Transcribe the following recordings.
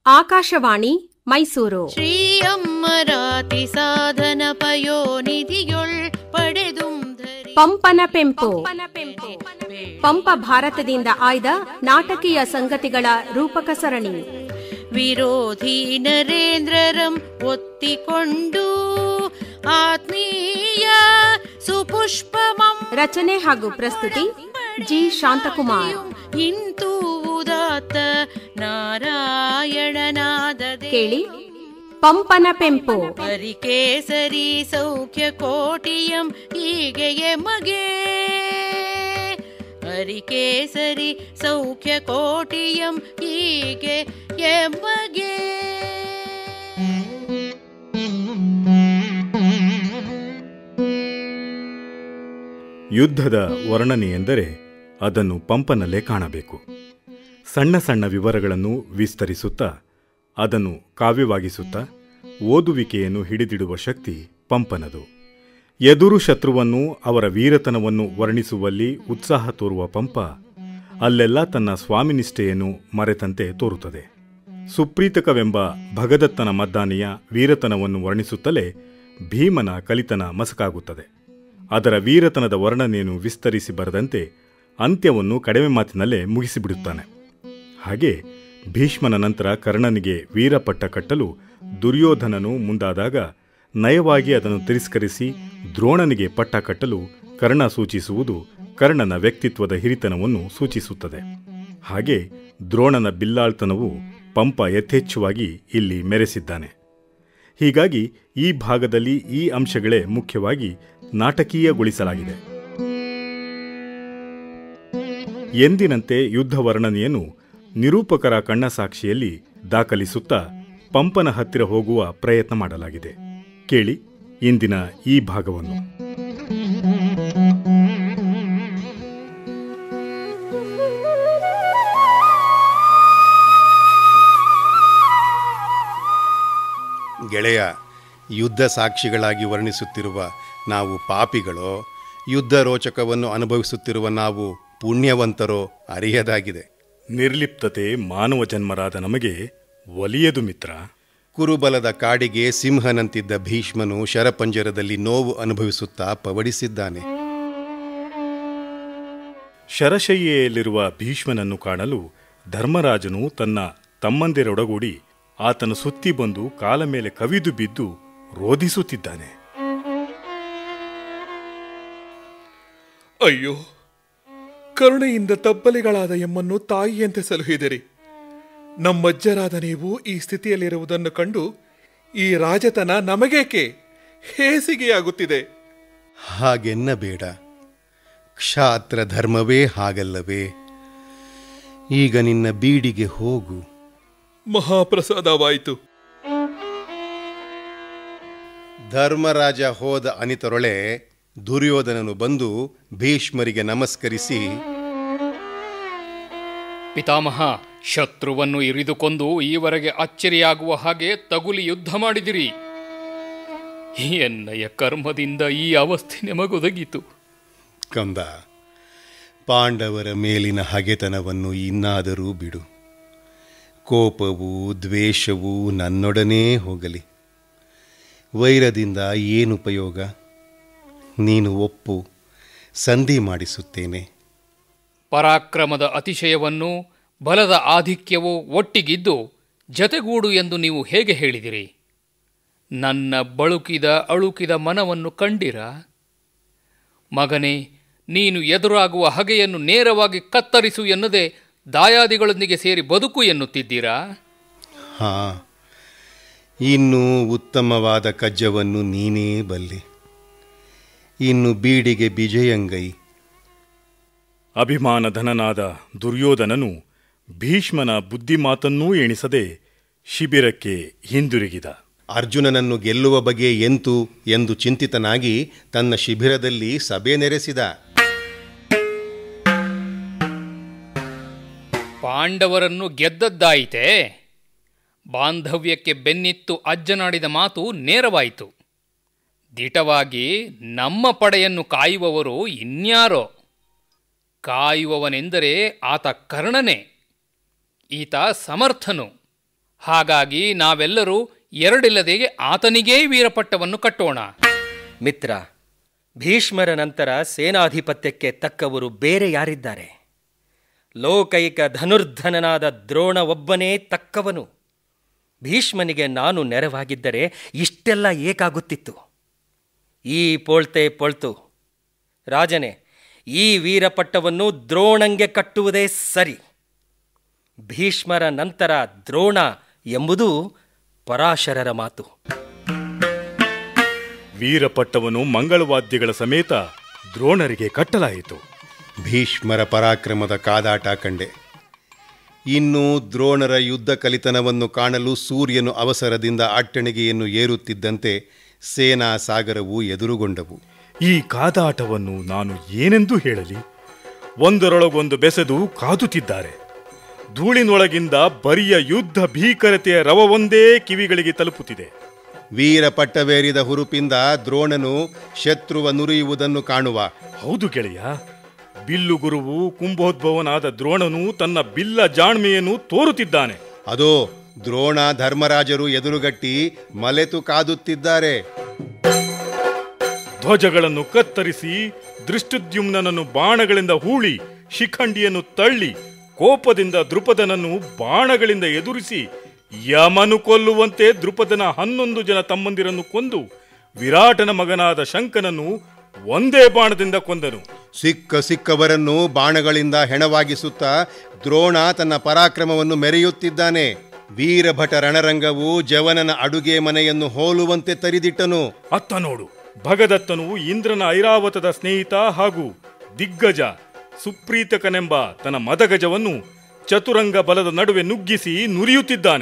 ಆಕಾಶವಾಣಿ ಮೈಸೂರು ಶ್ರೀಯಮ್ಮರಾತಿ ಸಾಧನ ಪಯೋನಿಧಿಯೊಳ್ ಪಡೆದುಂ ಧರಿ ಪಂಪನ ಪೆಂಪು ಪಂಪ ಭಾರತದಿಂದ ಆಯ್ದ ನಾಟಕೀಯ ಸಂಗತಿಗಳ ರೂಪಕ ಸರಣಿ ವಿರೋಧಿ ನರೇಂದ್ರರಂ ಒತ್ತಿಕೊಂಡು ಆತ್ಮೀಯ ಸುಪುಷ್ಪಮಂ ರಚನೆ ಹಾಗೂ ಪ್ರಸ್ತುತಿ ಜಿ ಶಾಂತಕುಮಾರ್ ಇಂತೂ ಉದಾತ್ತ ನಾರಾಯಣನಾದದೆ ಕೇಳಿ ಪಂಪನ ಪೆಂಪು ಹರಿಕೇಸರಿ ಸೌಖ್ಯ ಕೋಟಿಯಂ ಹೀಗೆಯೇ ಮಗೆ ಹರಿಕೇಸರಿ ಸೌಖ್ಯ ಕೋಟಿಯಂ ಹೀಗೆ ಎಮಗೆ ಯುದ್ಧದ ವರ್ಣನೆ ಎಂದರೆ ಅದನ್ನು ಪಂಪನಲ್ಲೇ ಕಾಣಬೇಕು ಸಣ್ಣ ಸಣ್ಣ ವಿವರಗಳನ್ನು ವಿಸ್ತರಿಸುತ್ತಾ ಅದನ್ನು ಕಾವ್ಯವಾಗಿಸುತ್ತಾ ಓದುವಿಕೆಯನ್ನು ಹಿಡಿದಿಡುವ ಶಕ್ತಿ ಪಂಪನದು ಎದುರು ಶತ್ರುವನ್ನು ಅವರ ವೀರತನವನ್ನು ವರ್ಣಿಸುವಲ್ಲಿ ಉತ್ಸಾಹ ತೋರುವ ಪಂಪ ಅಲ್ಲೆಲ್ಲ ತನ್ನ ಸ್ವಾಮಿನಿಷ್ಠೆಯನ್ನು ಮರೆತಂತೆ ತೋರುತ್ತದೆ ಸುಪ್ರೀತಕವೆಂಬ ಭಗದತ್ತನ ಮದ್ದಾನೆಯ ವೀರತನವನ್ನು ವರ್ಣಿಸುತ್ತಲೇ ಭೀಮನ ಕಲಿತನ ಮಸಕಾಗುತ್ತದೆ ಅದರ ವೀರತನದ ವರ್ಣನೆಯನ್ನು ವಿಸ್ತರಿಸಿ ಬರದಂತೆ ಅಂತ್ಯವನ್ನು ಕಡಿಮೆ ಮಾತಿನಲ್ಲೇ ಮುಗಿಸಿಬಿಡುತ್ತಾನೆ ಹಾಗೆ ಭೀಷ್ಮನ ನಂತರ ಕರ್ಣನಿಗೆ ವೀರಪಟ್ಟ ಕಟ್ಟಲು ದುರ್ಯೋಧನನು ಮುಂದಾದಾಗ ನಯವಾಗಿ ಅದನ್ನು ತಿರಸ್ಕರಿಸಿ ದ್ರೋಣನಿಗೆ ಪಟ್ಟ ಕಟ್ಟಲು ಕರ್ಣ ಸೂಚಿಸುವುದು ಕರ್ಣನ ವ್ಯಕ್ತಿತ್ವದ ಹಿರಿತನವನ್ನು ಸೂಚಿಸುತ್ತದೆ ಹಾಗೆ ದ್ರೋಣನ ಬಿಲ್ಲಾಳ್ತನವು ಪಂಪ ಯಥೇಚ್ಛವಾಗಿ ಇಲ್ಲಿ ಮೆರೆಸಿದ್ದಾನೆ ಹೀಗಾಗಿ ಈ ಭಾಗದಲ್ಲಿ ಈ ಅಂಶಗಳೇ ಮುಖ್ಯವಾಗಿ ನಾಟಕೀಯಗೊಳಿಸಲಾಗಿದೆ ಎಂದಿನಂತೆ ಯುದ್ಧ ವರ್ಣನೆಯನ್ನು ನಿರೂಪಕರ ಕಣ್ಣಸಾಕ್ಷಿಯಲ್ಲಿ ದಾಖಲಿಸುತ್ತಾ ಪಂಪನ ಹತ್ತಿರ ಹೋಗುವ ಪ್ರಯತ್ನ ಮಾಡಲಾಗಿದೆ ಕೇಳಿ ಇಂದಿನ ಈ ಭಾಗವನ್ನು ಗೆಳೆಯ ಯುದ್ಧ ಸಾಕ್ಷಿಗಳಾಗಿ ವರ್ಣಿಸುತ್ತಿರುವ ನಾವು ಪಾಪಿಗಳೋ ಯುದ್ಧ ರೋಚಕವನ್ನು ಅನುಭವಿಸುತ್ತಿರುವ ನಾವು ಪುಣ್ಯವಂತರೋ ಅರಿಯದಾಗಿದೆ ನಿರ್ಲಿಪ್ತತೆ ಮಾನವ ಜನ್ಮರಾದ ನಮಗೆ ಒಲಿಯದು ಮಿತ್ರ ಕುರುಬಲದ ಕಾಡಿಗೆ ಸಿಂಹನಂತಿದ್ದ ಭೀಷ್ಮನು ಶರಪಂಜರದಲ್ಲಿ ನೋವು ಅನುಭವಿಸುತ್ತಾ ಪವಡಿಸಿದ್ದಾನೆ ಶರಶಯ್ಯೆಯಲ್ಲಿರುವ ಭೀಷ್ಮನನ್ನು ಕಾಣಲು ಧರ್ಮರಾಜನು ತನ್ನ ತಮ್ಮಂದಿರೊಡಗೂಡಿ ಆತನ ಸುತ್ತಿ ಬಂದು ಕಾಲ ಮೇಲೆ ಕವಿದು ಬಿದ್ದು ರೋಧಿಸುತ್ತಿದ್ದಾನೆ ಅಯ್ಯೋ ಕರುಣೆಯಿಂದ ತಬ್ಬಲಿಗಳಾದ ಎಮ್ಮನ್ನು ತಾಯಿಯಂತೆ ಸಲುಹಿದಿರಿ ನಮ್ಮಜ್ಜರಾದ ನೀವು ಈ ಸ್ಥಿತಿಯಲ್ಲಿರುವುದನ್ನು ಕಂಡು ಈ ರಾಜತನ ನಮಗೇಕೆ ಹೇಸಿಗೆಯಾಗುತ್ತಿದೆ ಹಾಗೆನ್ನಬೇಡ ಕ್ಷಾತ್ರ ಧರ್ಮವೇ ಹಾಗಲ್ಲವೇ ಈಗ ನಿನ್ನ ಬೀಡಿಗೆ ಹೋಗು ಮಹಾಪ್ರಸಾದವಾಯಿತು ಧರ್ಮರಾಜ ಹೋದ ಅನಿತರೊಳೆ ದುರ್ಯೋಧನನು ಬಂದು ಭೀಷ್ಮರಿಗೆ ನಮಸ್ಕರಿಸಿ ಪಿತಾಮಹ ಶತ್ರುವನ್ನು ಇರಿದುಕೊಂಡು ಈವರೆಗೆ ಅಚ್ಚರಿಯಾಗುವ ಹಾಗೆ ತಗುಲಿ ಯುದ್ಧ ಮಾಡಿದಿರಿ ಎನ್ನಯ ಕರ್ಮದಿಂದ ಈ ಅವಸ್ಥೆ ನಿಮಗೊದಗಿತು ಕಂದ ಪಾಂಡವರ ಮೇಲಿನ ಹಗೆತನವನ್ನು ಇನ್ನಾದರೂ ಬಿಡು ಕೋಪವು ದ್ವೇಷವು ನನ್ನೊಡನೆ ಹೋಗಲಿ ವೈರದಿಂದ ಏನುಪಯೋಗ ನೀನು ಒಪ್ಪು ಸಂಧಿ ಮಾಡಿಸುತ್ತೇನೆ ಪರಾಕ್ರಮದ ಅತಿಶಯವನ್ನು ಬಲದ ಆಧಿಕ್ಯವು ಒಟ್ಟಿಗಿದ್ದು ಜತೆಗೂಡು ಎಂದು ನೀವು ಹೇಗೆ ಹೇಳಿದಿರಿ ನನ್ನ ಬಳುಕಿದ ಅಳುಕಿದ ಮನವನ್ನು ಕಂಡಿರ ಮಗನೇ ನೀನು ಎದುರಾಗುವ ಹಗೆಯನ್ನು ನೇರವಾಗಿ ಕತ್ತರಿಸು ಎನ್ನದೆ ದಾಯಾದಿಗಳೊಂದಿಗೆ ಸೇರಿ ಬದುಕು ಎನ್ನುತ್ತಿದ್ದೀರಾ ಹಾ ಇನ್ನೂ ಉತ್ತಮವಾದ ಕಜ್ಜವನ್ನು ನೀನೇ ಬಲ್ಲೆ ಇನ್ನು ಬೀಡಿಗೆ ಬಿಜಯಂಗೈ ಅಭಿಮಾನಧನನಾದ ದುರ್ಯೋಧನನು ಭೀಷ್ಮನ ಬುದ್ಧಿಮಾತನ್ನೂ ಎಣಿಸದೆ ಶಿಬಿರಕ್ಕೆ ಹಿಂದಿರುಗಿದ ಅರ್ಜುನನನ್ನು ಗೆಲ್ಲುವ ಬಗೆ ಎಂತು ಎಂದು ಚಿಂತಿತನಾಗಿ ತನ್ನ ಶಿಬಿರದಲ್ಲಿ ಸಭೆ ನೆರೆಸಿದ ಪಾಂಡವರನ್ನು ಗೆದ್ದದ್ದಾಯಿತೆ ಬಾಂಧವ್ಯಕ್ಕೆ ಬೆನ್ನಿತ್ತು ಅಜ್ಜನಾಡಿದ ಮಾತು ನೇರವಾಯಿತು ದಿಟವಾಗಿ ನಮ್ಮ ಪಡೆಯನ್ನು ಕಾಯುವವರು ಇನ್ಯಾರೋ ಕಾಯುವವನೆಂದರೆ ಆತ ಕರ್ಣನೇ ಈತ ಸಮರ್ಥನು ಹಾಗಾಗಿ ನಾವೆಲ್ಲರೂ ಎರಡಿಲ್ಲದೆ ಆತನಿಗೇ ವೀರಪಟ್ಟವನ್ನು ಕಟ್ಟೋಣ ಮಿತ್ರ ಭೀಷ್ಮರ ನಂತರ ಸೇನಾಧಿಪತ್ಯಕ್ಕೆ ತಕ್ಕವರು ಬೇರೆ ಯಾರಿದ್ದಾರೆ ಲೋಕೈಕ ಧನುರ್ಧನನಾದ ದ್ರೋಣ ಒಬ್ಬನೇ ತಕ್ಕವನು ಭೀಷ್ಮನಿಗೆ ನಾನು ನೆರವಾಗಿದ್ದರೆ ಇಷ್ಟೆಲ್ಲ ಏಕಾಗುತ್ತಿತ್ತು ಈ ಪೋಳ್ತೆ ಪೊಳ್ತು ರಾಜನೇ ಈ ವೀರಪಟ್ಟವನ್ನು ದ್ರೋಣಂಗೆ ಕಟ್ಟುವುದೇ ಸರಿ ಭೀಷ್ಮರ ನಂತರ ದ್ರೋಣ ಎಂಬುದು ಪರಾಶರರ ಮಾತು ವೀರಪಟ್ಟವನು ಮಂಗಳವಾದ್ಯಗಳ ಸಮೇತ ದ್ರೋಣರಿಗೆ ಕಟ್ಟಲಾಯಿತು ಭೀಷ್ಮರ ಪರಾಕ್ರಮದ ಕಾದಾಟ ಕಂಡೆ ಇನ್ನು ದ್ರೋಣರ ಯುದ್ಧ ಕಲಿತನವನ್ನು ಕಾಣಲು ಸೂರ್ಯನು ಅವಸರದಿಂದ ಅಟ್ಟಣಿಗೆಯನ್ನು ಏರುತ್ತಿದ್ದಂತೆ ಸೇನಾ ಸಾಗರವು ಎದುರುಗೊಂಡವು ಈ ಕಾದಾಟವನ್ನು ನಾನು ಏನೆಂದು ಹೇಳಲಿ ಒಂದರೊಳಗೊಂದು ಬೆಸೆದು ಕಾದುತ್ತಿದ್ದಾರೆ ಧೂಳಿನೊಳಗಿಂದ ಬರಿಯ ಯುದ್ಧ ಭೀಕರತೆಯ ರವವೊಂದೇ ಕಿವಿಗಳಿಗೆ ತಲುಪುತ್ತಿದೆ ವೀರ ಪಟ್ಟವೇರಿದ ಹುರುಪಿಂದ ದ್ರೋಣನು ಶತ್ರುವ ನುರಿಯುವುದನ್ನು ಕಾಣುವ ಹೌದು ಗೆಳೆಯ ಬಿಲ್ಲು ಗುರುವು ಕುಂಭೋದ್ಭವನಾದ ದ್ರೋಣನು ತನ್ನ ಬಿಲ್ಲ ಜಾಣ್ಮೆಯನ್ನು ತೋರುತ್ತಿದ್ದಾನೆ ಅದೋ ದ್ರೋಣ ಧರ್ಮರಾಜರು ಎದುರುಗಟ್ಟಿ ಮಲೆತು ಕಾದುತ್ತಿದ್ದಾರೆ ಧ್ವಜಗಳನ್ನು ಕತ್ತರಿಸಿ ದೃಷ್ಟದ್ಯುಮ್ನನನ್ನು ಬಾಣಗಳಿಂದ ಹೂಳಿ ಶಿಖಂಡಿಯನ್ನು ತಳ್ಳಿ ಕೋಪದಿಂದ ದೃಪದನನ್ನು ಬಾಣಗಳಿಂದ ಎದುರಿಸಿ ಯಮನು ಕೊಲ್ಲುವಂತೆ ದೃಪದನ ಹನ್ನೊಂದು ಜನ ತಮ್ಮಂದಿರನ್ನು ಕೊಂದು ವಿರಾಟನ ಮಗನಾದ ಶಂಕನನ್ನು ಒಂದೇ ಬಾಣದಿಂದ ಕೊಂದನು ಸಿಕ್ಕ ಸಿಕ್ಕವರನ್ನು ಬಾಣಗಳಿಂದ ಹೆಣವಾಗಿಸುತ್ತಾ ದ್ರೋಣ ತನ್ನ ಪರಾಕ್ರಮವನ್ನು ಮೆರೆಯುತ್ತಿದ್ದಾನೆ ವೀರಭಟ ರಣರಂಗವು ಜವನನ ಅಡುಗೆ ಮನೆಯನ್ನು ಹೋಲುವಂತೆ ತರಿದಿಟ್ಟನು ಅತ್ತ ನೋಡು ಭಗದತ್ತನು ಇಂದ್ರನ ಐರಾವತದ ಸ್ನೇಹಿತ ಹಾಗೂ ದಿಗ್ಗಜ ಸುಪ್ರೀತಕನೆಂಬ ತನ್ನ ಮದಗಜವನ್ನು ಚತುರಂಗ ಬಲದ ನಡುವೆ ನುಗ್ಗಿಸಿ ನುರಿಯುತ್ತಿದ್ದಾನೆ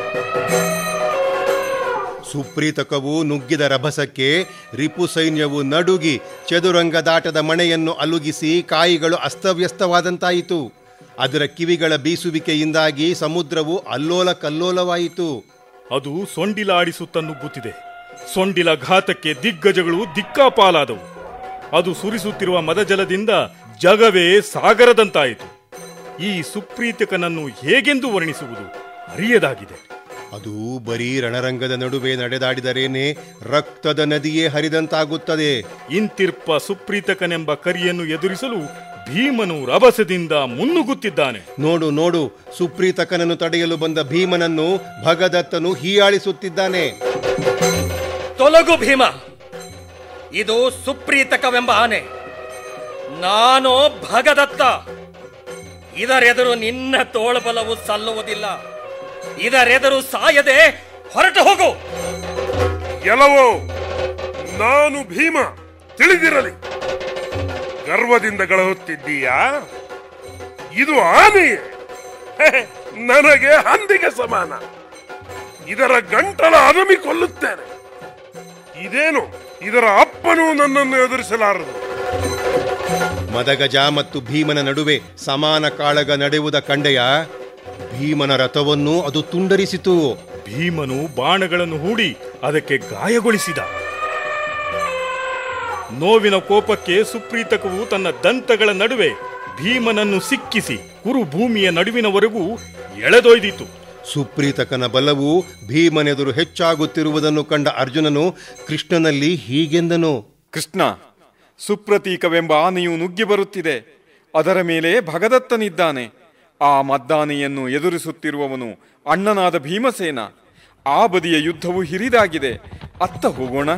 ಸುಪ್ರೀತಕವು ನುಗ್ಗಿದ ರಭಸಕ್ಕೆ ರಿಪು ಸೈನ್ಯವು ನಡುಗಿ ಚದುರಂಗದಾಟದ ಮಣೆಯನ್ನು ಅಲುಗಿಸಿ ಕಾಯಿಗಳು ಅಸ್ತವ್ಯಸ್ತವಾದಂತಾಯಿತು ಅದರ ಕಿವಿಗಳ ಬೀಸುವಿಕೆಯಿಂದಾಗಿ ಸಮುದ್ರವು ಅಲ್ಲೋಲ ಕಲ್ಲೋಲವಾಯಿತು ಅದು ಸೊಂಡಿಲಾಡಿಸುತ್ತ ನುಗ್ಗುತ್ತಿದೆ ಸೊಂಡಿಲ ಘಾತಕ್ಕೆ ದಿಗ್ಗಜಗಳು ದಿಕ್ಕಾಪಾಲಾದವು ಅದು ಸುರಿಸುತ್ತಿರುವ ಮದಜಲದಿಂದ ಜಗವೇ ಸಾಗರದಂತಾಯಿತು ಈ ಸುಪ್ರೀತಕನನ್ನು ಹೇಗೆಂದು ವರ್ಣಿಸುವುದು ಅರಿಯದಾಗಿದೆ ಅದು ಬರೀ ರಣರಂಗದ ನಡುವೆ ನಡೆದಾಡಿದರೇನೆ ರಕ್ತದ ನದಿಯೇ ಹರಿದಂತಾಗುತ್ತದೆ ಇಂತಿರ್ಪ ಸುಪ್ರೀತಕನೆಂಬ ಕರಿಯನ್ನು ಎದುರಿಸಲು ಭೀಮನು ರಭಸದಿಂದ ಮುನ್ನುಗ್ಗುತ್ತಿದ್ದಾನೆ ನೋಡು ನೋಡು ಸುಪ್ರೀತಕನನ್ನು ತಡೆಯಲು ಬಂದ ಭೀಮನನ್ನು ಭಗದತ್ತನು ಹೀಯಾಳಿಸುತ್ತಿದ್ದಾನೆ ತೊಲಗು ಭೀಮ ಇದು ಸುಪ್ರೀತಕವೆಂಬ ಆನೆ ನಾನು ಭಗದತ್ತ ಇದರೆದುರು ನಿನ್ನ ತೋಳ್ಬಲವು ಸಲ್ಲುವುದಿಲ್ಲ ಇದರೆದುರು ಸಾಯದೆ ಹೊರಟು ಹೋಗು ಎಲ್ಲವೋ ನಾನು ಭೀಮ ತಿಳಿದಿರಲಿ ಗರ್ವದಿಂದ ಗಳಹುತ್ತಿದ್ದೀಯಾ ಇದು ಆನೆಯೇ ಹೆ, ನನಗೆ ಹಂದಿಗೆ ಸಮಾನ ಇದರ ಗಂಟಲ ಅರಮಿ ಕೊಲ್ಲುತ್ತೇನೆ ಇದೇನು ಇದರ ಅಪ್ಪನೂ ನನ್ನನ್ನು ಎದುರಿಸಲಾರದು ಮದಗಜ ಮತ್ತು ಭೀಮನ ನಡುವೆ ಸಮಾನ ಕಾಳಗ ನಡೆಯುವುದ ಕಂಡೆಯ ಭೀಮನ ರಥವನ್ನು ಅದು ತುಂಡರಿಸಿತು ಭೀಮನು ಬಾಣಗಳನ್ನು ಹೂಡಿ ಅದಕ್ಕೆ ಗಾಯಗೊಳಿಸಿದ ನೋವಿನ ಕೋಪಕ್ಕೆ ಸುಪ್ರೀತಕವು ತನ್ನ ದಂತಗಳ ನಡುವೆ ಭೀಮನನ್ನು ಸಿಕ್ಕಿಸಿ ಕುರು ಭೂಮಿಯ ನಡುವಿನವರೆಗೂ ಎಳೆದೊಯ್ದಿತು ಸುಪ್ರೀತಕನ ಬಲವು ಭೀಮನೆದುರು ಹೆಚ್ಚಾಗುತ್ತಿರುವುದನ್ನು ಕಂಡ ಅರ್ಜುನನು ಕೃಷ್ಣನಲ್ಲಿ ಹೀಗೆಂದನು ಕೃಷ್ಣ ಸುಪ್ರತೀಕವೆಂಬ ಆನೆಯು ನುಗ್ಗಿ ಬರುತ್ತಿದೆ ಅದರ ಮೇಲೆ ಭಗದತ್ತನಿದ್ದಾನೆ ಆ ಮದ್ದಾನೆಯನ್ನು ಎದುರಿಸುತ್ತಿರುವವನು ಅಣ್ಣನಾದ ಭೀಮಸೇನ ಆ ಬದಿಯ ಯುದ್ಧವು ಹಿರಿದಾಗಿದೆ ಅತ್ತ ಹೋಗೋಣ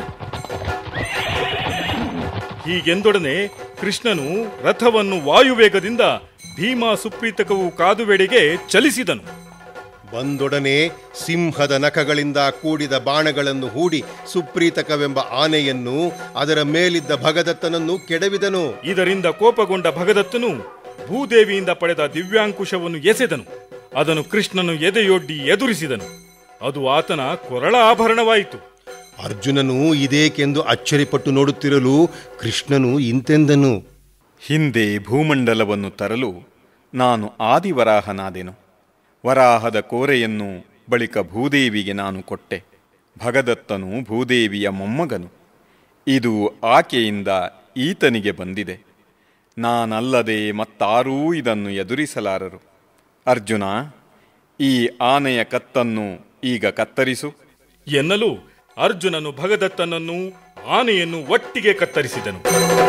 ಹೀಗೆಂದೊಡನೆ ಕೃಷ್ಣನು ರಥವನ್ನು ವಾಯುವೇಗದಿಂದ ಭೀಮ ಸುಪ್ರೀತಕವು ಕಾದುವೆಡೆಗೆ ಚಲಿಸಿದನು ಬಂದೊಡನೆ ಸಿಂಹದ ನಖಗಳಿಂದ ಕೂಡಿದ ಬಾಣಗಳನ್ನು ಹೂಡಿ ಸುಪ್ರೀತಕವೆಂಬ ಆನೆಯನ್ನು ಅದರ ಮೇಲಿದ್ದ ಭಗದತ್ತನನ್ನು ಕೆಡವಿದನು ಇದರಿಂದ ಕೋಪಗೊಂಡ ಭಗದತ್ತನು ಭೂದೇವಿಯಿಂದ ಪಡೆದ ದಿವ್ಯಾಂಕುಶವನ್ನು ಎಸೆದನು ಅದನ್ನು ಕೃಷ್ಣನು ಎದೆಯೊಡ್ಡಿ ಎದುರಿಸಿದನು ಅದು ಆತನ ಕೊರಳ ಆಭರಣವಾಯಿತು ಅರ್ಜುನನು ಇದೇಕೆಂದು ಅಚ್ಚರಿಪಟ್ಟು ನೋಡುತ್ತಿರಲು ಕೃಷ್ಣನು ಇಂತೆಂದನು ಹಿಂದೆ ಭೂಮಂಡಲವನ್ನು ತರಲು ನಾನು ಆದಿವರಾಹನಾದೆನು ವರಾಹದ ಕೋರೆಯನ್ನು ಬಳಿಕ ಭೂದೇವಿಗೆ ನಾನು ಕೊಟ್ಟೆ ಭಗದತ್ತನು ಭೂದೇವಿಯ ಮೊಮ್ಮಗನು ಇದು ಆಕೆಯಿಂದ ಈತನಿಗೆ ಬಂದಿದೆ ನಾನಲ್ಲದೆ ಮತ್ತಾರೂ ಇದನ್ನು ಎದುರಿಸಲಾರರು ಅರ್ಜುನ ಈ ಆನೆಯ ಕತ್ತನ್ನು ಈಗ ಕತ್ತರಿಸು ಎನ್ನಲು ಅರ್ಜುನನು ಭಗದತ್ತನನ್ನು ಆನೆಯನ್ನು ಒಟ್ಟಿಗೆ ಕತ್ತರಿಸಿದನು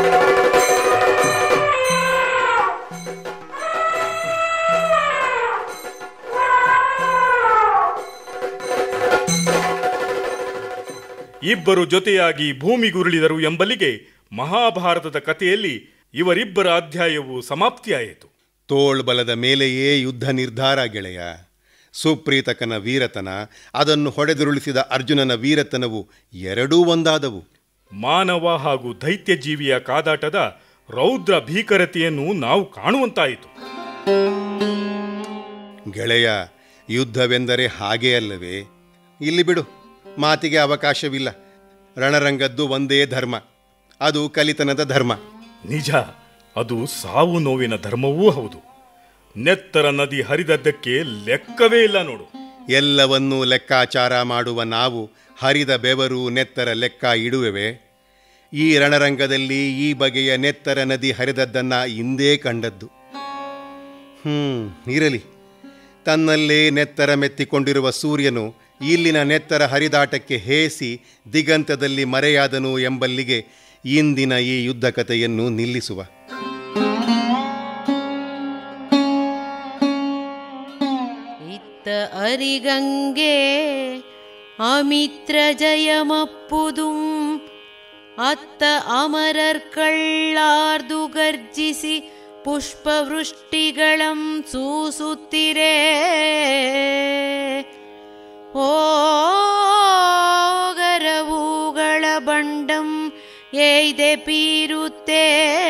ಇಬ್ಬರು ಜೊತೆಯಾಗಿ ಭೂಮಿಗುರುಳಿದರು ಎಂಬಲ್ಲಿಗೆ ಮಹಾಭಾರತದ ಕಥೆಯಲ್ಲಿ ಇವರಿಬ್ಬರ ಅಧ್ಯಾಯವು ಸಮಾಪ್ತಿಯಾಯಿತು ತೋಳ್ಬಲದ ಮೇಲೆಯೇ ಯುದ್ಧ ನಿರ್ಧಾರ ಗೆಳೆಯ ಸುಪ್ರೀತಕನ ವೀರತನ ಅದನ್ನು ಹೊಡೆದುರುಳಿಸಿದ ಅರ್ಜುನನ ವೀರತನವು ಎರಡೂ ಒಂದಾದವು ಮಾನವ ಹಾಗೂ ದೈತ್ಯ ಜೀವಿಯ ಕಾದಾಟದ ರೌದ್ರ ಭೀಕರತೆಯನ್ನು ನಾವು ಕಾಣುವಂತಾಯಿತು ಗೆಳೆಯ ಯುದ್ಧವೆಂದರೆ ಹಾಗೇ ಅಲ್ಲವೇ ಇಲ್ಲಿ ಬಿಡು ಮಾತಿಗೆ ಅವಕಾಶವಿಲ್ಲ ರಣರಂಗದ್ದು ಒಂದೇ ಧರ್ಮ ಅದು ಕಲಿತನದ ಧರ್ಮ ನಿಜ ಅದು ಸಾವು ನೋವಿನ ಧರ್ಮವೂ ಹೌದು ನೆತ್ತರ ನದಿ ಹರಿದದ್ದಕ್ಕೆ ಲೆಕ್ಕವೇ ಇಲ್ಲ ನೋಡು ಎಲ್ಲವನ್ನೂ ಲೆಕ್ಕಾಚಾರ ಮಾಡುವ ನಾವು ಹರಿದ ಬೆವರು ನೆತ್ತರ ಲೆಕ್ಕ ಇಡುವೆವೆ ಈ ರಣರಂಗದಲ್ಲಿ ಈ ಬಗೆಯ ನೆತ್ತರ ನದಿ ಹರಿದದ್ದನ್ನ ಹಿಂದೇ ಕಂಡದ್ದು ಹ್ಮ್ ಇರಲಿ ತನ್ನಲ್ಲೇ ನೆತ್ತರ ಮೆತ್ತಿಕೊಂಡಿರುವ ಸೂರ್ಯನು ಇಲ್ಲಿನ ನೆತ್ತರ ಹರಿದಾಟಕ್ಕೆ ಹೇಸಿ ದಿಗಂತದಲ್ಲಿ ಮರೆಯಾದನು ಎಂಬಲ್ಲಿಗೆ ಇಂದಿನ ಈ ಯುದ್ಧ ಕಥೆಯನ್ನು ನಿಲ್ಲಿಸುವ ಇತ್ತ ಅರಿಗಂಗೆ ಅಮಿತ್ರ ಜಯಮಪ್ಪುದುಂ ಅತ್ತ ಅಮರರ್ಕಳ್ಳಾರ್ದು ಗರ್ಜಿಸಿ ಪುಷ್ಪವೃಷ್ಟಿಗಳಂ ಸೂಸುತ್ತಿರೇ ಓಗರವುಗಳ ಬಂಡಂ ಏಯ್ದೆ ಪೀರುತ್ತೇ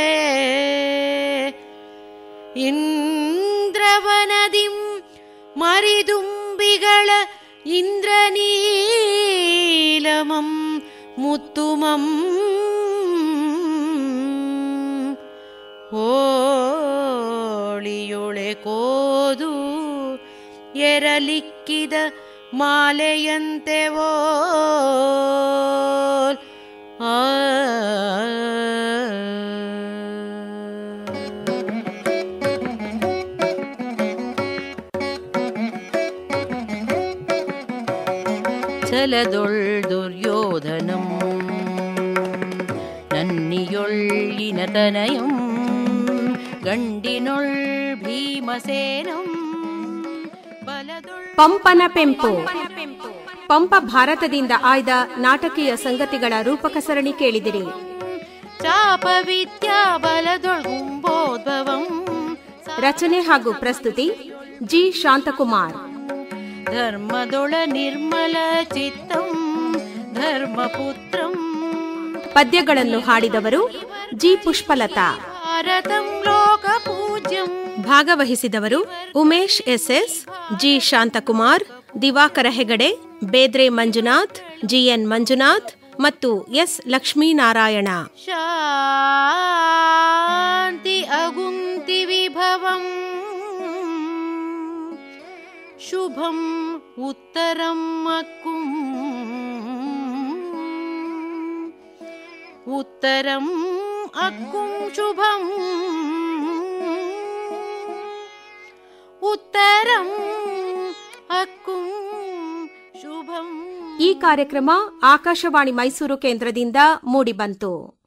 ಇಂದ್ರವನದಿಂ ಮರಿದುಂಬಿಗಳ ಇಂದ್ರನೀಲಮಂ ಮುತ್ತುಮಂ ಹೋಳಿಯೊಳೆ ಕೋದು ಎರಲಿಕ್ಕಿದ ಮಾಲೆಯಂತೆ ಓ ಛಲದೊಳ್ ದುರ್ಯೋಧನಂ ನನ್ನಿಯೊಳ್ಳಿನ ತನಯಂ ಗಂಡಿನೊಳ್ ಭೀಮಸೇನಂ ಬಲದೊಳ್ ಪಂಪನ ಪೆಂಪು ಪಂಪ ಭಾರತದಿಂದ ಆಯ್ದ ನಾಟಕೀಯ ಸಂಗತಿಗಳ ರೂಪಕ ಸರಣಿ ಕೇಳಿದಿರಿ ಚಾಪ ವಿದ್ಯಾ ಬಲದೊಳ್ ಗುಂಬೋದ್ಭವಂ ರಚನೆ ಹಾಗೂ ಪ್ರಸ್ತುತಿ ಜಿ ಶಾಂತಕುಮಾರ್ ಧರ್ಮದೊಳ ನಿರ್ಮಲ ಚಿತ್ತಂ ಧರ್ಮಪುತ್ರಂ ಪದ್ಯಗಳನ್ನು ಹಾಡಿದವರು ಜಿ ಪುಷ್ಪಲತಾ ಭಾರತಂ ಲೋಕ ಪೂಜ್ಯಂ ಭಾಗವಹಿಸಿದವರು Umesh SS G Shanthakumar Diwakara Hegde Bedre Manjunath GN Manjunath ಮತ್ತು ಎಸ್ ಲಕ್ಷ್ಮೀನಾರಾಯಣ ಶಾಂತಿ ಅಗುಂತಿ ವಿಭವಂ ಶುಭಂ ಉತ್ತರಂ ಅಕ್ಕುಂ ಉತ್ತರಂ ಅಕ್ಕುಂ ಶುಭಂ ಉತ್ತರಂ ಅಕ್ಕುಂ ಶುಭಂ ಈ ಕಾರ್ಯಕ್ರಮ ಆಕಾಶವಾಣಿ ಮೈಸೂರು ಕೇಂದ್ರದಿಂದ ಮೂಡಿಬಂತು